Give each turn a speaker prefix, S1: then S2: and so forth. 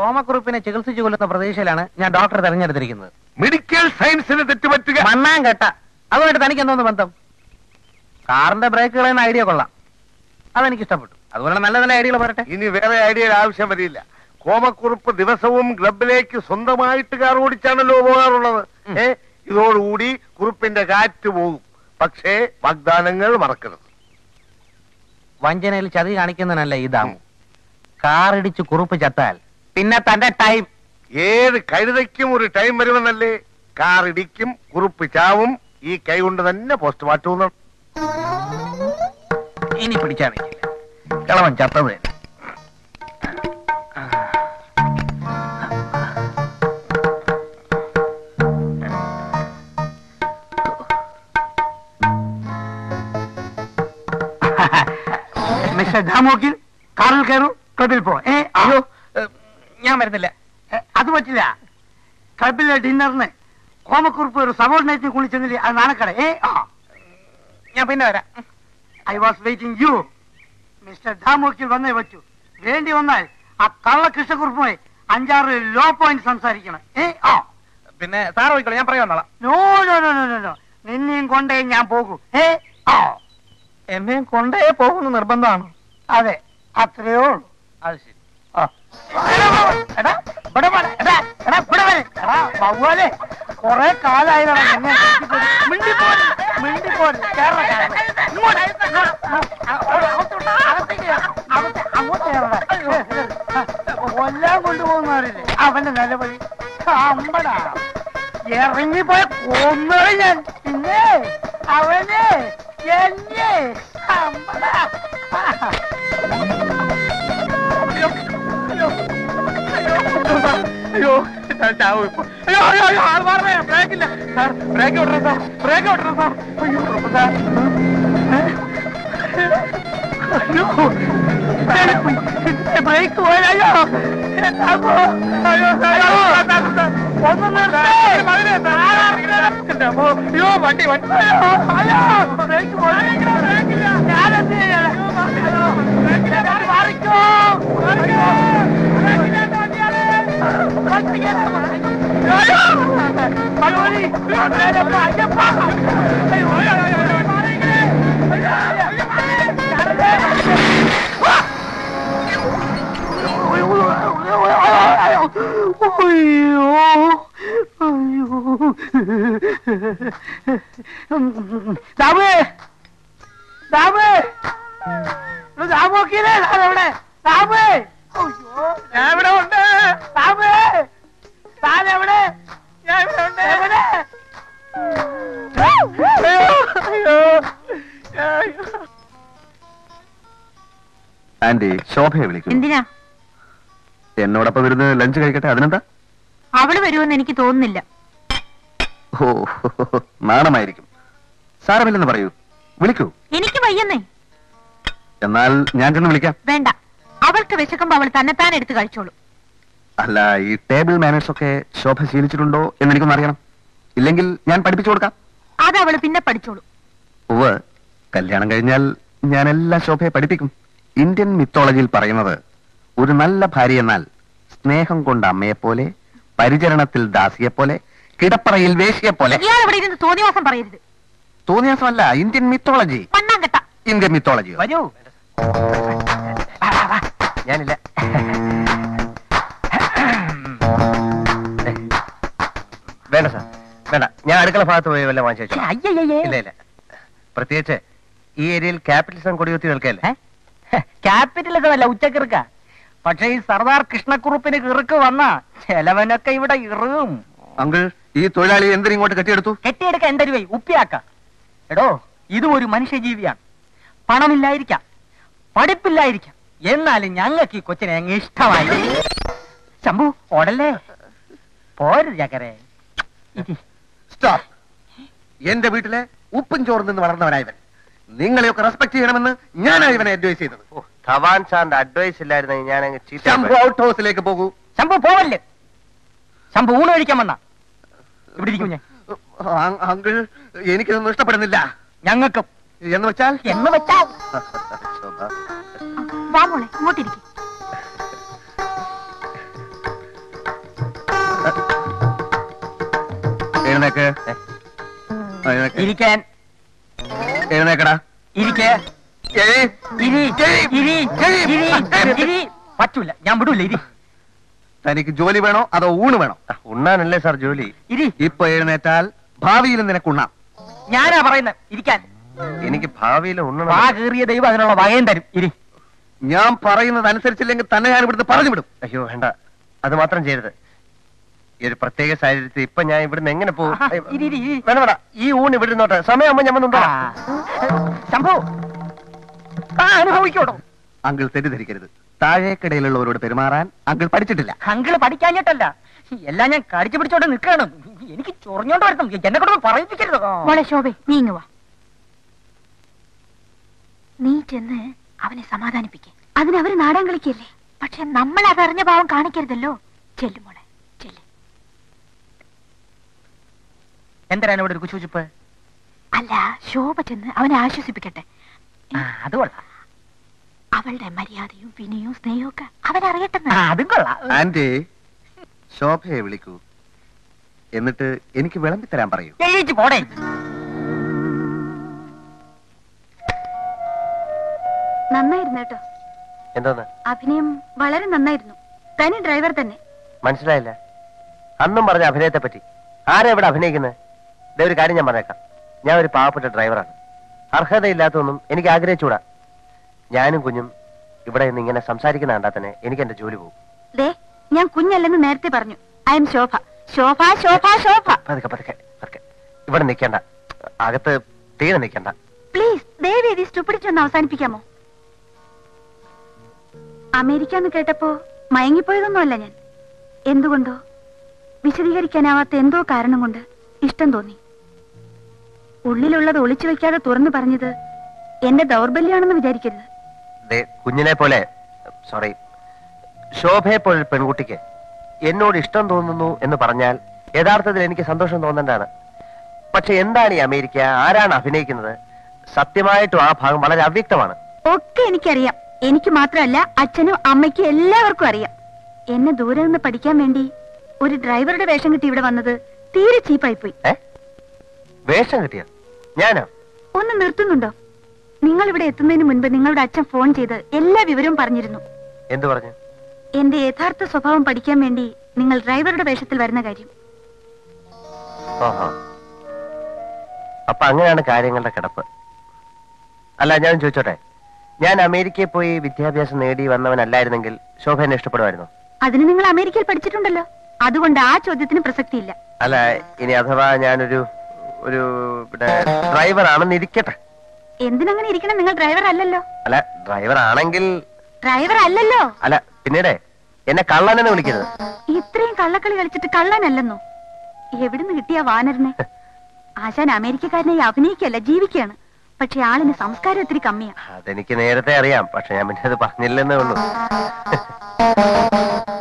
S1: കോമക്കുറിപ്പിനെ ചികിത്സിച്ചു കൊല്ലുന്ന പ്രതീക്ഷയിലാണ് ഞാൻ ഡോക്ടറെ തെരഞ്ഞെടുത്തിരിക്കുന്നത്
S2: മെഡിക്കൽ സയൻസിന് തെറ്റുപറ്റുക
S1: മണ്ണാൻ കേട്ട അതുമായിട്ട് തനിക്ക് എന്തോന്ന് ബന്ധം കാറിന്റെ ബ്രേക്കുകൾ എന്ന ഐഡിയ കൊള്ളാം അതെനിക്ക് ഇഷ്ടപ്പെട്ടു അതുപോലെ നല്ല നല്ല ഐഡിയകൾ പറയട്ടെ
S2: ഇനി വേറെ ഐഡിയയുടെ ആവശ്യം വരില്ല കോമക്കുറുപ്പ് ദിവസവും ക്ലബിലേക്ക് സ്വന്തമായിട്ട് കാർ ഓടിച്ചാണല്ലോ പോകാറുള്ളത്
S1: ഉം.
S2: ഏ ഇതോടുകൂടി കുറുപ്പിന്റെ കാറ്റ് പോകും പക്ഷേ വാഗ്ദാനങ്ങൾ മറക്കരുത്
S1: വഞ്ചനയിൽ ചതി കാണിക്കുന്നതിനല്ല ഈ ദാമു കാർ ഇടിച്ച് കുറുപ്പ് ചത്താൽ പിന്നെ തന്റെ ടൈം
S2: ഏത് കഴുതയ്ക്കും ഒരു ടൈം വരുമെന്നല്ലേ കാർ ഇടിക്കും കുറുപ്പ് ചാവും ഈ കൈ കൊണ്ട് തന്നെ പോസ്റ്റ്മോർട്ടം നടത്തും.
S1: ഇനി പിടിച്ചാൽ നിൽക്കില്ല കിളവൻ ചത്തത് തന്നെ.
S3: മിസ്റ്റർ ജാമോക്കിൽ കാറിൽ കയറൂ ക്ലബിൽ പോ ഏ
S1: അയ്യോ ഏ, ഞാൻ വരുന്നില്ല
S3: ഏ, അത് പറ്റില്ല ക്ലബിലെ ഡിന്നറിന് കോമക്കുറിപ്പ് ഒരു സബോർഡിനേറ്റിനെ കുളിച്ചെന്നില്ലേ അത് നാണക്കട ഏ ആ
S1: ഞാൻ പിന്നെ വരാം
S3: I was waiting you mister ധാമോക്കിൽ വന്നേ പറ്റൂ വേണ്ടി വന്നാൽ ആ കള്ള കൃഷ്ണക്കുറിപ്പുമായി അഞ്ചാറ് ലോ പോയിന്റ് സംസാരിക്കണം ഏ ആ
S1: പിന്നെ സാർ പോയിക്കോളൂ ഞാൻ പറയാൻ വന്നോളാം
S3: no no no no no no നിന്നെയും കൊണ്ടേ ഞാൻ പോകൂ ഏ ആ
S1: എന്നെയും കൊണ്ടേ പോകുന്ന നിർബന്ധമാണ്
S3: അതെ അത്രയോ ഉള്ളൂ
S1: അത് ശരി
S3: ആ. എടാ, ഇവിടെ വാ, എടാ, എടാ, ഇവിടെ വരെ. എടാ, വവ്വാലേ, കൊറേ കാലായില്ലടാ നിന്നെ കെട്ടിപ്പോയി. മിണ്ടിപ്പോര്, മിണ്ടിപ്പോര്. കേറടാ, കേറടാ. ഇങ്ങോട്ട്, ഇങ്ങോട്ട്, ആ, അവിടെ, അകത്തോട്ട്, അകത്തേക്ക് കേറ്. അകത്ത്, അങ്ങോട്ട് കേറടാ. കൊല്ലാൻ കൊണ്ടുപോകുന്നവരില്ലേ അവന്റെ നിലവിളി അമ്പടാ ഇറങ്ങിപ്പോയ കൊന്നുകളി ഞാൻ പിന്നെ അവനെ എന്നെ അമ്പടാ
S1: അയ്യോ ഞാൻ ചാവും ഇപ്പൊ. അയ്യോ അയ്യോ അയ്യോ ആൾ മാറണേ ബ്രേക്കില്ല സാർ ബ്രേക്ക് വിടണം സാർ ബ്രേക്ക് വിടണം സാർ അയ്യോ സാർ
S3: അയ്യോ ബ്രേക്ക് പോയാലോ അയ്യോ ഒന്ന് നിർത്തേ
S1: അയ്യോ വണ്ടി വണ്ടി
S3: അയ്യോ ബ്രേക്ക് പോയാലോ ഞാനെന്ത് ചെയ്യാനാ? മാറിക്കോ മാറിക്കോ ദാമേ ദാമേ ദാമോക്കിയല്ലേ അവിടെ ദാമേ അയ്യോ
S1: ഞാൻ ഇവിടെ ഉണ്ട്
S3: ദാമേ താൻ എവിടെ
S1: ഞാൻ ഇവിടെ ഉണ്ട്
S3: എവിടെ
S1: അയ്യോ അയ്യോ
S4: ആന്റി ശോഭയെ വിളിക്കും
S5: എന്തിനാ
S4: എന്നോടൊപ്പം ഇരുന്ന് ലഞ്ച് കഴിക്കട്ടെ അതിനെന്താ
S5: അവള് വരുമെന്ന് എനിക്ക് തോന്നുന്നില്ല
S4: ഓ നാണമായിരിക്കും സാരമില്ലെന്ന് പറയൂ വിളിക്കൂ
S5: എനിക്ക് വയ്യെന്നേ
S4: എന്നാൽ ഞാൻ ചെന്ന് വിളിക്കാം
S5: വേണ്ട അവൾക്ക് വിശക്കുമ്പോ അവൾ തന്നെത്താൻ എടുത്ത് കഴിച്ചോളൂ
S4: അല്ല ഈ ടേബിൾ മാനേഴ്സ് ഒക്കെ ശോഭ ശീലിച്ചിട്ടുണ്ടോ എന്ന് എനിക്കൊന്ന് അറിയണം ഇല്ലെങ്കിൽ ഞാൻ പഠിപ്പിച്ചു കൊടുക്കാം
S5: അത് അവള് പിന്നെ പഠിച്ചോളൂ
S4: ഉവ് കല്യാണം കഴിഞ്ഞാൽ ഞാൻ എല്ലാ ശോഭയെ പഠിപ്പിക്കും ഇന്ത്യൻ മിത്തോളജിയിൽ പറയുന്നത് ഒരു നല്ല ഭാര്യ എന്നാൽ സ്നേഹം കൊണ്ട് അമ്മയെപ്പോലെ പരിചരണത്തിൽ ദാസിയെപ്പോലെ കിടപ്പറയിൽ വേശിയെപ്പോലെ
S5: ഇയാൾ ഇവിടെ ഇരുന്ന് തോന്നിവാസം പറയരുത്
S4: തോന്നിയാസമല്ല ഇന്ത്യൻ മിത്തോളജി
S5: മണ്ണാങ്കട്ട
S4: ഇന്ത്യൻ മിത്തോളജി
S1: വരൂ ഞാനില്ല വേണ്ട സാർ വേണ്ട ഞാൻ അടുക്കള ഭാഗത്ത് പോയി വല്ല വാങ്ങിച്ചു ഇല്ല ഇല്ല പ്രത്യേകിച്ച് ഈ ഏരിയയിൽ ക്യാപിറ്റലിസം കൊടിയുത്തി നിൽക്കല്ലേ
S3: ക്യാപിറ്റലിസം അല്ല ഉച്ചക്കിറുക്ക പക്ഷെ ഈ സർദാർ കൃഷ്ണക്കുറുപ്പിന് കിറുക്ക് വന്ന ചെലവനൊക്കെ ഇവിടെ ഇറുകും
S4: അങ്കിൾ ഈ തൊഴിലാളി എന്തിനും ഇങ്ങോട്ട് കെട്ടിയെടുത്തു
S3: കെട്ടിയെടുക്ക എന്റെ രൂപ ഉപ്പിയാക്ക എടോ ഇതും ഒരു മനുഷ്യജീവിയാണ് പണമില്ലായിരിക്കാം പഠിപ്പില്ലായിരിക്കാം എന്നാലും ഞങ്ങൾക്ക് ഈ കൊച്ചിനെ അങ്ങ് ഇഷ്ടമായി ശംഭു ഓടല്ലേ പോരുത് ചക്കരെ ഇരി.
S4: സ്റ്റോപ്പ് എന്റെ വീട്ടിലെ ഉപ്പും ചോറും നിന്ന് വളർന്നവനായവൻ നിങ്ങളെയൊക്കെ റെസ്പെക്ട് ചെയ്യണമെന്ന് ഞാനാണ് ഇവനെ അഡ്വൈസ് ചെയ്തത്
S2: ധവാൻ സാറിന്റെ അഡ്വൈസ് ഇല്ലായിരുന്നെങ്കിൽ ഞാൻ അങ്ങ്
S4: ശംഭു ഔട്ട് ഹൗസിലേക്ക് പോകൂ
S3: ശംഭു പോവല്ലേ ശംഭു ഊണ് കഴിക്കാൻ വന്ന ഇവിടെ ഇരിക്കും ഞാൻ
S4: അ- അങ്കിൾ എനിക്കിതൊന്നും ഇഷ്ടപ്പെടുന്നില്ല
S3: ഞങ്ങൾക്കും
S4: എന്ന് വെച്ചാൽ
S3: എന്ന് വെച്ചാൽ
S4: ശോഭ
S5: വാ മോളെ ഇങ്ങോട്ടിരിക്കും
S4: എഴുന്നേക്ക് ആ, എഴുന്നേക്ക്.
S3: ഇരിക്കാൻ
S4: എഴുന്നേക്കടാ
S3: ഇരിക്കേ
S4: ഏയ്.
S3: ഇരി ഇരി ഇരി ഇരി പറ്റൂല ഞാൻ വിടൂല ഇരി
S4: തനിക്ക് ജോലി വേണോ അതോ ഊണ് വേണോ
S1: ആ, ഉണ്ണാനല്ലേ സാർ ജോലി
S3: ഇരി
S4: ഇപ്പൊ എഴുന്നേറ്റാൽ ഭാവിയിൽ നിനക്ക് ഉണ്ണാം
S3: ഞാനാ പറയുന്നത് ഇരിക്കാൻ
S1: എനിക്ക് ഭാവിയിൽ ഉണ്ണണം
S3: വാ കീറിയ ദൈവം അതിനുള്ള വകയും തരും ഇരി
S4: ഞാൻ പറയുന്നത് അനുസരിച്ചില്ലെങ്കിൽ തന്നെ ഞാൻ ഇവിടുന്ന് പറഞ്ഞു വിടും
S1: അയ്യോ വേണ്ട അത് മാത്രം ചെയ്യരുത് ഈ ഒരു പ്രത്യേക സാഹചര്യത്തിൽ ഇപ്പൊ ഞാൻ ഇവിടുന്ന് എങ്ങനെ പോകും
S3: ആഹാ, ഇരി, ഇരി, ഇരി.
S1: വേണ്ട വേണ്ട ഈ ഊണ് ഇവിടെ നോട്ടെ സമയമാകുമ്പോ ഞാൻ വന്നുണ്ടോ
S3: ആ. ശംഭു ആ അനുഭവിക്കോട്ടോ
S4: അങ്കിൾ തെറ്റിദ്ധരിക്കരുത് താഴേക്കിടയിലുള്ളവരോട് പെരുമാറാൻ അങ്കിൾ പഠിച്ചിട്ടില്ല
S3: അങ്കിള് പഠിക്കാഞ്ഞിട്ടല്ല എല്ലാം ഞാൻ കടിച്ചു പിടിച്ചോണ്ട് നിൽക്കണം എനിക്ക് ചൊറിഞ്ഞോണ്ട് വരണം എന്നെ കൊണ്ട് പറയിപ്പിക്കരുത് ആ.
S5: മോളെ ശോഭെ നീ ഇങ്ങ് വാ നീ ചെന്ന് അവനെ സമാധാനിപ്പിക്കേ അതിനവര് നാടൻ കളിക്കല്ലേ പക്ഷെ നമ്മൾ അതറിഞ്ഞ ഭാവം കാണിക്കരുതല്ലോ ചെല്ലു മോളെ ചെല്ലു
S3: എന്തിനാണ് ഇവിടെ ഒരു കുശുചിപ്പ്
S5: അല്ല ശോഭ ചെന്ന് അവനെ ആശ്വസിപ്പിക്കട്ടെ
S3: ആ അത് കൊള്ളാം
S5: അവളുടെ മര്യാദയും വിനയവും സ്നേഹവും ഒക്കെ അവനറിയട്ടെന്ന്
S3: ആ അതും കൊള്ളാം
S4: ആന്റി ശോഭയെ വിളിക്കൂ എന്നിട്ട് എനിക്ക് വിളമ്പി തരാൻ പറയൂ
S3: എഴുതിച്ച് പോടേ
S5: നന്നായിരുന്നു കേട്ടോ
S1: എന്തോന്ന്
S5: അഭിനയം വളരെ നന്നായിരുന്നു തനി ഡ്രൈവർ തന്നെ
S1: മനസ്സിലായില്ല അന്നും പറഞ്ഞ അഭിനയത്തെ പറ്റി ആരാ ഇവിടെ അഭിനയിക്കുന്നത് ഇതേ ഒരു കാര്യം ഞാൻ പറഞ്ഞേക്കാം ഞാൻ ഒരു പാവപ്പെട്ട ഡ്രൈവറാണ് അർഹതയില്ലാത്തൊന്നും എനിക്ക് ആഗ്രഹിച്ചൂടാ ഞാനും കുഞ്ഞും ഇവിടെ നിന്ന് ഇങ്ങനെ സംസാരിക്കുന്ന കണ്ടാൽ തന്നെ എനിക്ക് എന്റെ ജോലി പോകും
S5: ദേ ഞാൻ കുഞ്ഞല്ലെന്ന് നേരത്തെ പറഞ്ഞു ഐ എം ശോഭ ശോഭ ശോഭ ശോഭ
S1: പതുക്കെ പതുക്കെ പതുക്കെ ഇവിടെ നിൽക്കണ്ട അകത്ത് തീരെ നിൽക്കണ്ട
S5: പ്ലീസ് ദയവ് ഇത് സ്റ്റുപ്പിഡിറ്റി ഒന്ന് അവസാനിപ്പിക്കാമോ അമേരിക്ക എന്ന് കേട്ടപ്പോ മയങ്ങിപ്പോയതൊന്നുമല്ല ഞാൻ എന്തുകൊണ്ടോ വിശദീകരിക്കാനാവാത്ത എന്തോ കാരണം കൊണ്ട് ഇഷ്ടം തോന്നി ഉള്ളിലുള്ളത് ഒളിച്ചു വെക്കാതെ തുറന്നു പറഞ്ഞത് എന്റെ ദൗർബല്യമാണെന്ന് വിചാരിക്കരുത്
S1: ദേ, കുഞ്ഞിനെ പോലെ സോറി ശോഭയെ പോലെ പെൺകുട്ടിക്ക് എന്നോട് ഇഷ്ടം തോന്നുന്നു എന്ന് പറഞ്ഞാൽ യഥാർത്ഥത്തിൽ എനിക്ക് സന്തോഷം തോന്നേണ്ടതാണ് പക്ഷെ എന്താണ് ഈ അമേരിക്ക ആരാണ് അഭിനയിക്കുന്നത് സത്യമായിട്ടും ആ ഭാഗം വളരെ അവ്യക്തമാണ്
S5: ഒക്കെ എനിക്കറിയാം എനിക്ക് മാത്രമല്ല അച്ഛനും അമ്മയ്ക്കും എല്ലാവർക്കും അറിയാം എന്നെ ദൂരെ നിന്ന് പഠിക്കാൻ വേണ്ടി ഒരു ഡ്രൈവറുടെ വേഷം കിട്ടി ഇവിടെ വന്നത് തീരെ ചീപ്പായി പോയി
S1: ഏ വേഷം കിട്ടിയ ഞാനോ
S5: ഒന്ന് നിർത്തുന്നുണ്ടോ നിങ്ങൾ ഇവിടെ എത്തുന്നതിന് മുൻപ് നിങ്ങളുടെ അച്ഛൻ ഫോൺ ചെയ്ത് എല്ലാ വിവരവും പറഞ്ഞിരുന്നു
S1: എന്തു പറഞ്ഞു
S5: എന്റെ യഥാർത്ഥ സ്വഭാവം പഠിക്കാൻ വേണ്ടി നിങ്ങൾ ഡ്രൈവറുടെ വേഷത്തിൽ വരുന്ന കാര്യം
S1: ഓഹോ അപ്പൊ അങ്ങനെയാണ് കാര്യങ്ങളുടെ കിടപ്പ് അല്ല ഞാൻ ചോദിച്ചോട്ടെ ഞാൻ അമേരിക്കയിൽ പോയി വിദ്യാഭ്യാസം നേടി വന്നവനല്ലായിരുന്നെങ്കിൽ ശോഭ എന്നെ ഇഷ്ടപ്പെടുമായിരുന്നു
S5: അതിന് നിങ്ങൾ അമേരിക്കയിൽ പഠിച്ചിട്ടുണ്ടല്ലോ അതുകൊണ്ട് ആ ചോദ്യത്തിന് പ്രസക്തിയില്ല
S1: അല്ല ഇനി അഥവാ ഞാനൊരു ഒരു ഇവിടെ ഡ്രൈവർ ആണെന്ന് ഇരിക്കട്ടെ
S5: എന്തിനങ്ങനെ ഇരിക്കണം നിങ്ങൾ ഡ്രൈവർ അല്ലല്ലോ
S1: അല്ല ഡ്രൈവർ ആണെങ്കിൽ
S5: ഡ്രൈവർ അല്ലല്ലോ
S1: അല്ല പിന്നീട് എന്നെ കള്ളനെന്ന് വിളിക്കരുത്
S5: ഇത്രയും കള്ളക്കളി കളിച്ചിട്ട് കള്ളനല്ലെന്നോ എവിടുന്ന് കിട്ടിയ വാനരനെ ആശാൻ അമേരിക്കക്കാരനായി അഭിനയിക്കല്ല ജീവിക്കാണ് പക്ഷെ ആളിന് സംസ്കാരം ഒത്തിരി കമ്മിയാ
S1: അതെനിക്ക് നേരത്തെ അറിയാം പക്ഷെ ഞാൻ പിന്നെ അത് പറഞ്ഞില്ലെന്നേ ഉള്ളൂ